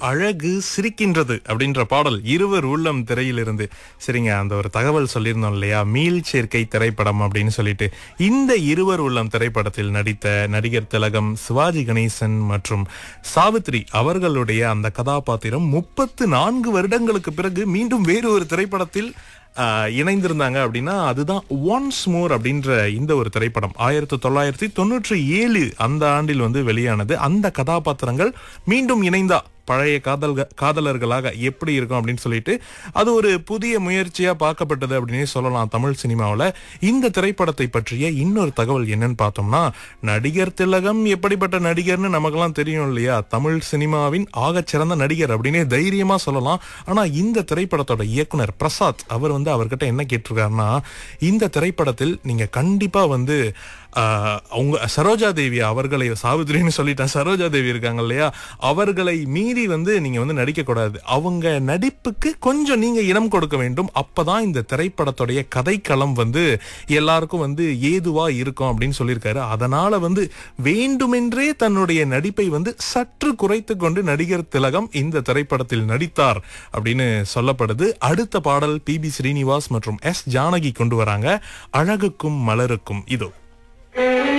அழகு சிரிக்கின்றது அப்படின்ற பாடல் இருவர் உள்ளம் திரையிலிருந்து சரிங்க அந்த ஒரு தகவல் சொல்லியிருந்தோம் இல்லையா மீள் சேர்க்கை திரைப்படம் அப்படின்னு சொல்லிட்டு இந்த இருவர் உள்ளம் திரைப்படத்தில் நடித்த நடிகர் திலகம் சிவாஜி கணேசன் மற்றும் சாவித்ரி அவர்களுடைய அந்த கதாபாத்திரம் முப்பத்து நான்கு வருடங்களுக்கு பிறகு மீண்டும் வேறு ஒரு திரைப்படத்தில் ஆஹ், இணைந்திருந்தாங்க அப்படின்னா அதுதான் ஒன்ஸ் மோர் அப்படின்ற இந்த ஒரு திரைப்படம் ஆயிரத்தி தொள்ளாயிரத்தி தொண்ணூற்றி ஏழு அந்த ஆண்டில் வந்து வெளியானது அந்த கதாபாத்திரங்கள் மீண்டும் இணைந்தா பழைய காதல் காதலர்களாக எப்படி இருக்கும் அப்படின்னு சொல்லிட்டு அது ஒரு புதிய முயற்சியா பார்க்கப்பட்டது அப்படின்னு சொல்லலாம் தமிழ் சினிமாவில் இந்த திரைப்படத்தை பற்றிய இன்னொரு தகவல் என்னன்னு பார்த்தோம்னா நடிகர் திலகம் எப்படிப்பட்ட நடிகர்னு நமக்கெல்லாம் தெரியும் இல்லையா தமிழ் சினிமாவின் ஆகச்சிறந்த நடிகர் அப்படின்னு தைரியமா சொல்லலாம் ஆனா இந்த திரைப்படத்தோட இயக்குனர் பிரசாத் அவர் வந்து அவர்கிட்ட என்ன கேட்டிருக்காருன்னா இந்த திரைப்படத்தில் நீங்க கண்டிப்பா வந்து ஆஹ், அவங்க சரோஜா தேவி அவர்களை சாவித்ரின்னு சொல்லிட்டேன் சரோஜா தேவி இருக்காங்க இல்லையா அவர்களை மீறி வந்து நீங்க வந்து நடிக்க கூடாது அவங்க நடிப்புக்கு கொஞ்சம் நீங்க இடம் கொடுக்க வேண்டும் அப்பதான் இந்த திரைப்படத்துடைய கதைக்களம் வந்து எல்லாருக்கும் வந்து ஏதுவா இருக்கும் அப்படின்னு சொல்லியிருக்காரு அதனால வந்து வேண்டுமென்றே தன்னுடைய நடிப்பை வந்து சற்று குறைத்து கொண்டு நடிகர் திலகம் இந்த திரைப்படத்தில் நடித்தார் அப்படின்னு சொல்லப்படுது அடுத்த பாடல் பி பி ஸ்ரீனிவாஸ் மற்றும் எஸ் ஜானகி கொண்டு வராங்க அழகுக்கும் மலருக்கும் இதோ